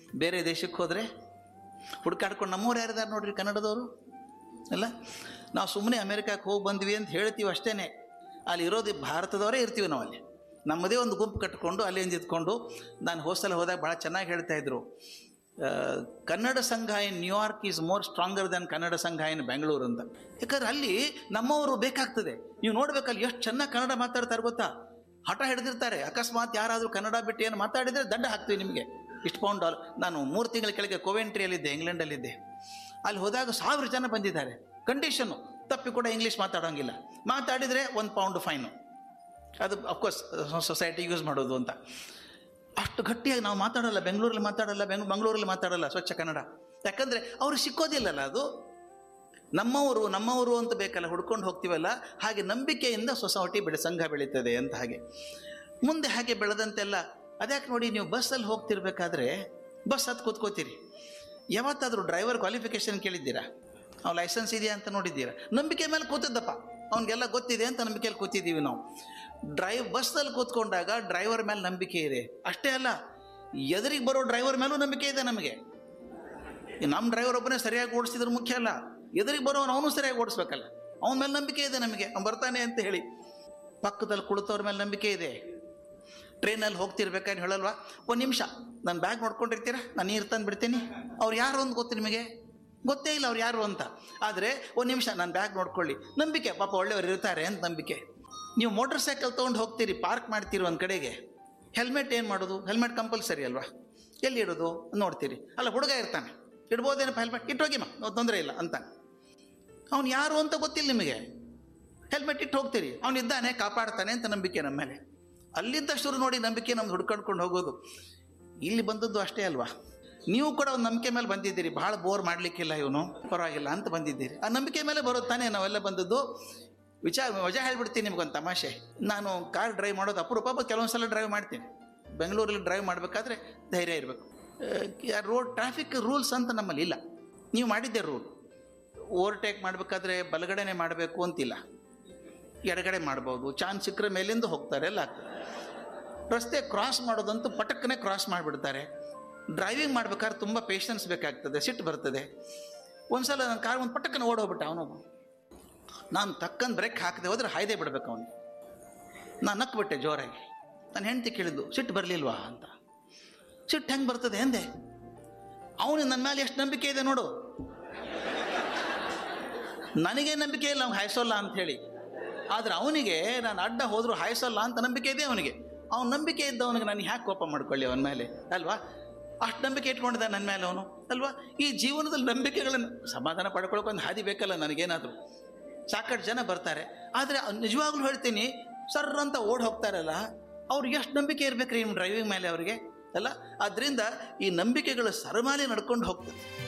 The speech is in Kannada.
ಬೇರೆ ದೇಶಕ್ಕೆ ಹೋದರೆ ಹುಡ್ಕಾಡ್ಕೊಂಡು ನಮ್ಮವ್ರು ಯಾರಿದ್ದಾರೆ ನೋಡ್ರಿ ಕನ್ನಡದವರು ಅಲ್ಲ ನಾವು ಸುಮ್ಮನೆ ಅಮೇರಿಕಕ್ಕೆ ಹೋಗಿ ಬಂದ್ವಿ ಅಂತ ಹೇಳ್ತೀವಿ ಅಷ್ಟೇ ಅಲ್ಲಿ ಇರೋದು ಭಾರತದವರೇ ಇರ್ತೀವಿ ನಾವು ಅಲ್ಲಿ ನಮ್ಮದೇ ಒಂದು ಗುಂಪು ಕಟ್ಕೊಂಡು ಅಲ್ಲಿ ಒಂದು ಇದ್ಕೊಂಡು ನಾನು ಹೋಸ್ಟೆಲ್ ಹೋದಾಗ ಭಾಳ ಚೆನ್ನಾಗಿ ಹೇಳ್ತಾ ಇದ್ರು ಆ, Kannada Sangha in New York is more stronger than Kannada Sangha in Bengaluru ಅಂತ ಯಾಕಂದ್ರೆ ಅಲ್ಲಿ ನಮ್ಮವರು ಬೇಕಾಗ್ತದೆ ನೀವು ನೋಡ್ಬೇಕಲ್ಲಿ ಎಷ್ಟು ಚೆನ್ನಾಗಿ ಕನ್ನಡ ಮಾತಾಡ್ತಾರೆ ಗೊತ್ತಾ ಹಠ ಹಿಡಿದಿರ್ತಾರೆ ಅಕಸ್ಮಾತ್ ಯಾರಾದರೂ ಕನ್ನಡ ಬಿಟ್ಟು ಏನು ಮಾತಾಡಿದರೆ ದಂಡ ಹಾಕ್ತೀವಿ ನಿಮಗೆ ಇಷ್ಟು ಪೌಂಡ್ ಡಾಲರ್ ನಾನು ಮೂರು ತಿಂಗಳ ಕೆಳಗೆ ಕೋವೆಂಟ್ರಿಯಲ್ಲಿದ್ದೆ ಇಂಗ್ಲೆಂಡಲ್ಲಿದ್ದೆ ಅಲ್ಲಿ ಹೋದಾಗ ಸಾವಿರ ಜನ ಬಂದಿದ್ದಾರೆ ಕಂಡೀಷನ್ನು ತಪ್ಪಿ ಕೂಡ ಇಂಗ್ಲೀಷ್ ಮಾತಾಡೋಂಗಿಲ್ಲ ಮಾತಾಡಿದರೆ ಒಂದು ಪೌಂಡ್ ಫೈನು ಅದು ಅಫ್ಕೋರ್ಸ್ ಸೊಸೈಟಿ ಯೂಸ್ ಮಾಡೋದು ಅಂತ ಅಷ್ಟು ಗಟ್ಟಿಯಾಗಿ ನಾವು ಮಾತಾಡಲ್ಲ ಬೆಂಗಳೂರಲ್ಲಿ ಮಾತಾಡಲ್ಲ ಬೆಂಗ್ ಮಂಗಳೂರಲ್ಲಿ ಮಾತಾಡಲ್ಲ ಸ್ವಚ್ಛ ಕನ್ನಡ ಯಾಕಂದರೆ ಅವ್ರಿಗೆ ಸಿಕ್ಕೋದಿಲ್ಲಲ್ಲ ಅದು ನಮ್ಮವರು ನಮ್ಮವರು ಅಂತ ಬೇಕಲ್ಲ ಹುಡ್ಕೊಂಡು ಹೋಗ್ತೀವಲ್ಲ ಹಾಗೆ ನಂಬಿಕೆಯಿಂದ ಸೊಸೈಟಿ ಬೆಳೆ ಸಂಘ ಬೆಳೀತದೆ ಅಂತ ಹಾಗೆ ಮುಂದೆ ಹಾಗೆ ಬೆಳೆದಂತೆಲ್ಲ ಅದ್ಯಾಕೆ ನೋಡಿ ನೀವು ಬಸ್ಸಲ್ಲಿ ಹೋಗ್ತಿರ್ಬೇಕಾದ್ರೆ ಬಸ್ ಹತ್ತು ಕೂತ್ಕೋತೀರಿ ಯಾವತ್ತಾದರೂ ಡ್ರೈವರ್ ಕ್ವಾಲಿಫಿಕೇಷನ್ ಕೇಳಿದ್ದೀರಾ ಅವ್ನು ಲೈಸೆನ್ಸ್ ಇದೆಯಾ ಅಂತ ನೋಡಿದ್ದೀರಾ ನಂಬಿಕೆ ಮೇಲೆ ಕೂತಿದ್ದಪ್ಪ ಅವ್ನಿಗೆಲ್ಲ ಗೊತ್ತಿದೆ ಅಂತ ನಂಬಿಕೆಯಲ್ಲಿ ಕೂತಿದ್ದೀವಿ ನಾವು ಡ್ರೈವ್ ಬಸ್ಸಲ್ಲಿ ಕೂತ್ಕೊಂಡಾಗ ಡ್ರೈವರ್ ಮೇಲೆ ನಂಬಿಕೆ ಇದೆ ಅಷ್ಟೇ ಅಲ್ಲ ಎದುರಿಗೆ ಬರೋ ಡ್ರೈವರ್ ಮೇಲೂ ನಂಬಿಕೆ ಇದೆ ನಮಗೆ ಈ ನಮ್ಮ ಡ್ರೈವರ್ ಒಬ್ಬನೇ ಸರಿಯಾಗಿ ಓಡಿಸಿದ್ರೆ ಮುಖ್ಯ ಅಲ್ಲ ಎದುರಿಗೆ ಬರೋನು ಅವನು ಸರಿಯಾಗಿ ಓಡಿಸ್ಬೇಕಲ್ಲ ಅವನ ಮೇಲೆ ನಂಬಿಕೆ ಇದೆ ನಮಗೆ ಅವ್ನು ಬರ್ತಾನೆ ಅಂತ ಹೇಳಿ ಪಕ್ಕದಲ್ಲಿ ಕುಳಿತವ್ರ ಮೇಲೆ ನಂಬಿಕೆ ಇದೆ ಟ್ರೈನಲ್ಲಿ ಹೋಗ್ತಿರ್ಬೇಕಾದ್ರೆ ಹೇಳಲ್ವಾ ಒಂದು ನಿಮಿಷ ನಾನು ಬ್ಯಾಗ್ ನೋಡ್ಕೊಂಡಿರ್ತೀರಾ ನಾನು ನೀರು ತಂದು ಬಿಡ್ತೀನಿ ಅವ್ರು ಯಾರು ಅಂತ ಗೊತ್ತು ನಿಮಗೆ ಗೊತ್ತೇ ಇಲ್ಲ ಅವ್ರು ಯಾರು ಅಂತ ಆದರೆ ಒಂದು ನಿಮಿಷ ನಾನು ಬ್ಯಾಗ್ ನೋಡ್ಕೊಳ್ಳಿ ನಂಬಿಕೆ ಪಾಪ ಒಳ್ಳೆಯವ್ರು ಇರ್ತಾರೆ ಅಂತ ನಂಬಿಕೆ ನೀವು ಮೋಟರ್ ಸೈಕಲ್ ತೊಗೊಂಡು ಹೋಗ್ತೀರಿ ಪಾರ್ಕ್ ಮಾಡ್ತೀರಿ ಒಂದು ಕಡೆಗೆ ಹೆಲ್ಮೆಟ್ ಏನು ಮಾಡೋದು ಹೆಲ್ಮೆಟ್ ಕಂಪಲ್ಸರಿ ಅಲ್ವಾ ಎಲ್ಲಿ ಇಡೋದು ನೋಡ್ತೀರಿ ಅಲ್ಲ ಹುಡುಗ ಇರ್ತಾನೆ ಇಡ್ಬೋದೇನಪ್ಪ ಹೆಲ್ಮೆಟ್ ಇಟ್ಟೋಗಿಮ್ಮ ತೊಂದರೆ ಇಲ್ಲ ಅಂತ ಅವ್ನು ಯಾರು ಅಂತ ಗೊತ್ತಿಲ್ಲ ನಿಮಗೆ ಹೆಲ್ಮೆಟ್ ಇಟ್ಟು ಹೋಗ್ತೀರಿ ಅವನು ಇದ್ದಾನೆ ಕಾಪಾಡ್ತಾನೆ ಅಂತ ನಂಬಿಕೆ ನಮ್ಮ ಮೇಲೆ ಅಲ್ಲಿಂದ ಶುರು ನೋಡಿ ನಂಬಿಕೆ ನಮ್ದು ಹುಡ್ಕೊಂಡ್ಕೊಂಡು ಹೋಗೋದು ಇಲ್ಲಿ ಬಂದದ್ದು ಅಷ್ಟೇ ಅಲ್ವಾ ನೀವು ಕೂಡ ಒಂದು ನಂಬಿಕೆ ಮೇಲೆ ಬಂದಿದ್ದೀರಿ ಭಾಳ ಬೋರ್ ಮಾಡಲಿಕ್ಕಿಲ್ಲ ಇವನು ಪರವಾಗಿಲ್ಲ ಅಂತ ಬಂದಿದ್ದೀರಿ ಆ ನಂಬಿಕೆ ಮೇಲೆ ಬರೋದು ತಾನೇ ನಾವೆಲ್ಲ ಬಂದದ್ದು ವಿಚಾರ ವಜಾ ಹೇಳ್ಬಿಡ್ತೀನಿ ನಿಮ್ಗೊಂದು ತಮಾಷೆ ನಾನು ಕಾರ್ ಡ್ರೈವ್ ಮಾಡೋದು ಅಪರೂಪ ಬಟ್ ಕೆಲವೊಂದು ಸಲ ಡ್ರೈವ್ ಮಾಡ್ತೀನಿ ಬೆಂಗಳೂರಲ್ಲಿ ಡ್ರೈವ್ ಮಾಡಬೇಕಾದ್ರೆ ಧೈರ್ಯ ಇರಬೇಕು ರೋಡ್ ಟ್ರಾಫಿಕ್ ರೂಲ್ಸ್ ಅಂತ ನಮ್ಮಲ್ಲಿ ಇಲ್ಲ ನೀವು ಮಾಡಿದ್ದೆ ರೂಲ್ ಓವರ್ಟೇಕ್ ಮಾಡಬೇಕಾದ್ರೆ ಬಲಗಡೆನೆ ಮಾಡಬೇಕು ಅಂತಿಲ್ಲ ಎಡಗಡೆ ಮಾಡ್ಬೋದು ಚಾನ್ಸ್ ಸಿಕ್ಕರೆ ಮೇಲಿಂದ ಹೋಗ್ತಾರೆ ಎಲ್ಲ ಆಗ್ತದೆ ರಸ್ತೆ ಕ್ರಾಸ್ ಮಾಡೋದಂತೂ ಪಟಕ್ಕನೆ ಕ್ರಾಸ್ ಮಾಡಿಬಿಡ್ತಾರೆ ಡ್ರೈವಿಂಗ್ ಮಾಡ್ಬೇಕಾದ್ರೆ ತುಂಬ ಪೇಷನ್ಸ್ ಬೇಕಾಗ್ತದೆ ಸಿಟ್ಟು ಬರ್ತದೆ ಒಂದ್ಸಲ ನನ್ನ ಕಾರ್ ಒಂದು ಪಟಕ್ಕನೆ ಓಡೋಗ್ಬಿಟ್ಟ ಅವನು ನಾನು ತಕ್ಕಂದು ಬ್ರೇಕ್ ಹಾಕದೆ ಹೋದ್ರೆ ಹಾಯ್ದೆ ಬಿಡ್ಬೇಕು ಅವನಿಗೆ ನಾನು ನಕ್ಬಿಟ್ಟೆ ಜೋರಾಗಿ ನಾನು ಹೆಂಡತಿ ಕೇಳಿದ್ದು ಸಿಟ್ಟು ಬರಲಿಲ್ವಾ ಅಂತ ಸಿಟ್ಟು ಹೆಂಗೆ ಬರ್ತದೆ ಎಂದೆ ಅವನು ನನ್ನ ಮೇಲೆ ಎಷ್ಟು ನಂಬಿಕೆ ಇದೆ ನೋಡು ನನಗೆ ನಂಬಿಕೆ ಇಲ್ಲ ಅವ್ನು ಹಾಯಿಸೋಲ್ಲ ಅಂತ ಹೇಳಿ ಆದರೆ ಅವನಿಗೆ ನಾನು ಅಡ್ಡ ಹೋದರೂ ಹಾಯಿಸೋಲ್ಲ ಅಂತ ನಂಬಿಕೆ ಇದೆ ಅವನಿಗೆ ಅವನ ನಂಬಿಕೆ ಇದ್ದವನಿಗೆ ನಾನು ಯಾಕೆ ಕೋಪ ಮಾಡ್ಕೊಳ್ಳಿ ಅವನ ಮೇಲೆ ಅಲ್ವಾ ಅಷ್ಟು ನಂಬಿಕೆ ಇಟ್ಕೊಂಡಿದ್ದ ನನ್ನ ಮೇಲೆ ಅವನು ಅಲ್ವಾ ಈ ಜೀವನದಲ್ಲಿ ನಂಬಿಕೆಗಳನ್ನು ಸಮಾಧಾನ ಪಡ್ಕೊಳಕ್ಕೆ ಒಂದು ಹಾದಿ ಬೇಕಲ್ಲ ನನಗೇನಾದರೂ ಸಾಕಷ್ಟು ಜನ ಬರ್ತಾರೆ ಆದರೆ ನಿಜವಾಗ್ಲೂ ಹೇಳ್ತೀನಿ ಸರ್ ಅಂತ ಓಡ್ ಹೋಗ್ತಾರಲ್ಲ ಅವ್ರಿಗೆ ಎಷ್ಟು ನಂಬಿಕೆ ಇರ್ಬೇಕು ರೀ ನಿಮ್ಮ ಡ್ರೈವಿಂಗ್ ಮೇಲೆ ಅವರಿಗೆ ಅಲ್ಲ ಆದ್ದರಿಂದ ಈ ನಂಬಿಕೆಗಳ ಸರಮಾಲೆ ನಡ್ಕೊಂಡು ಹೋಗ್ತದೆ